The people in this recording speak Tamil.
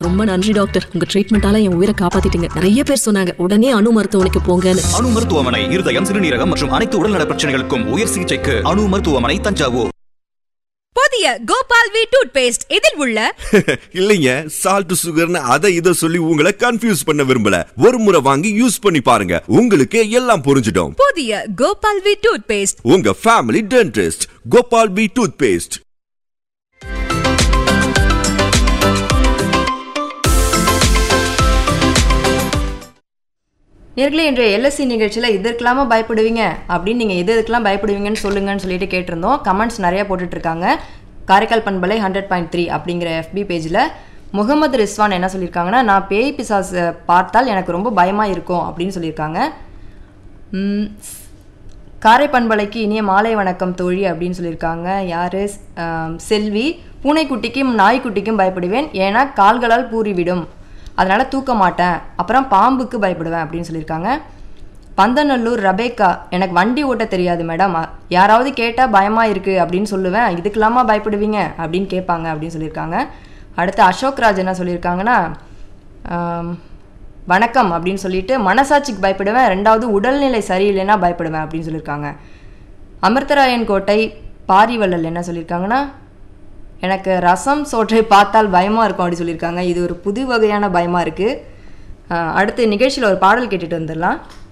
ரொம்ப நன்றி டாக்டர் உங்க ட்ரீட்மெண்டால என் உயிரை காப்பாத்திட்டீங்க நிறைய பேர் சொன்னாங்க உடனே அணு மருத்துவமனைக்கு போங்கன்னு அணு மருத்துவமனை இருதயம் சிறுநீரகம் மற்றும் அனைத்து உடல்நல பிரச்சனைகளுக்கும் உயர் சிகிச்சைக்கு அணு மருத்துவமனை தஞ்சாவூர் புதிய கோபால் வி டூத் பேஸ்ட் இதில் உள்ள இல்லைங்க சால்ட் சுகர்னு அதை இதை சொல்லி உங்களை கன்ஃபியூஸ் பண்ண விரும்பல ஒரு முறை வாங்கி யூஸ் பண்ணி பாருங்க உங்களுக்கு எல்லாம் புரிஞ்சிடும் புதிய கோபால் வி டூத் பேஸ்ட் உங்க ஃபேமிலி டென்டிஸ்ட் கோபால் பி டூத் பேஸ்ட் நேர்களே இன்றைய எல்எஸ்சி நிகழ்ச்சியில் இதற்கெல்லாமா பயப்படுவீங்க அப்படின்னு நீங்கள் எது எதுக்கெல்லாம் பயப்படுவீங்கன்னு சொல்லுங்கன்னு சொல்லிட்டு கேட்டிருந்தோம் கமெண்ட்ஸ் நிறைய போட்டுட்டு இருக்காங்க காரைக்கால் பண்பலை ஹண்ட்ரட் பாயிண்ட் த்ரீ அப்படிங்கிற எஃபி பேஜில் முகமது ரிஸ்வான் என்ன சொல்லியிருக்காங்கன்னா நான் பேய் பிசாசை பார்த்தால் எனக்கு ரொம்ப பயமாக இருக்கும் அப்படின்னு சொல்லியிருக்காங்க ம், காரை பண்பலைக்கு இனிய மாலை வணக்கம் தோழி அப்படின்னு சொல்லியிருக்காங்க யார் செல்வி பூனைக்குட்டிக்கும் நாய்க்குட்டிக்கும் பயப்படுவேன் ஏன்னா கால்களால் பூறிவிடும் அதனால் தூக்க மாட்டேன் அப்புறம் பாம்புக்கு பயப்படுவேன் அப்படின்னு சொல்லியிருக்காங்க பந்தநல்லூர் ரபேக்கா எனக்கு வண்டி ஓட்ட தெரியாது மேடம் அ- யாராவது கேட்டால் பயமாக இருக்குது அப்படின்னு சொல்லுவேன் இதுக்கெல்லாமா பயப்படுவீங்க அப்படின்னு கேட்பாங்க அப்படின்னு சொல்லியிருக்காங்க அடுத்து அசோக் ராஜ் என்ன சொல்லியிருக்காங்கன்னா ஆம், வணக்கம் அப்படின்னு சொல்லிட்டு மனசாட்சிக்கு பயப்படுவேன் ரெண்டாவது உடல்நிலை சரியில்லைன்னா பயப்படுவேன் அப்படின்னு சொல்லியிருக்காங்க அமிர்தராயன் கோட்டை பாரிவள்ளல் என்ன சொல்லியிருக்காங்கன்னா எனக்கு ரசம் சோற்றை பார்த்தால் பயமாக இருக்கும் அப்படி சொல்லியிருக்காங்க இது ஒரு புது வகையான பயமாக இருக்குது அடுத்து நிகழ்ச்சியில் ஒரு பாடல் கேட்டுட்டு வந்துடலாம்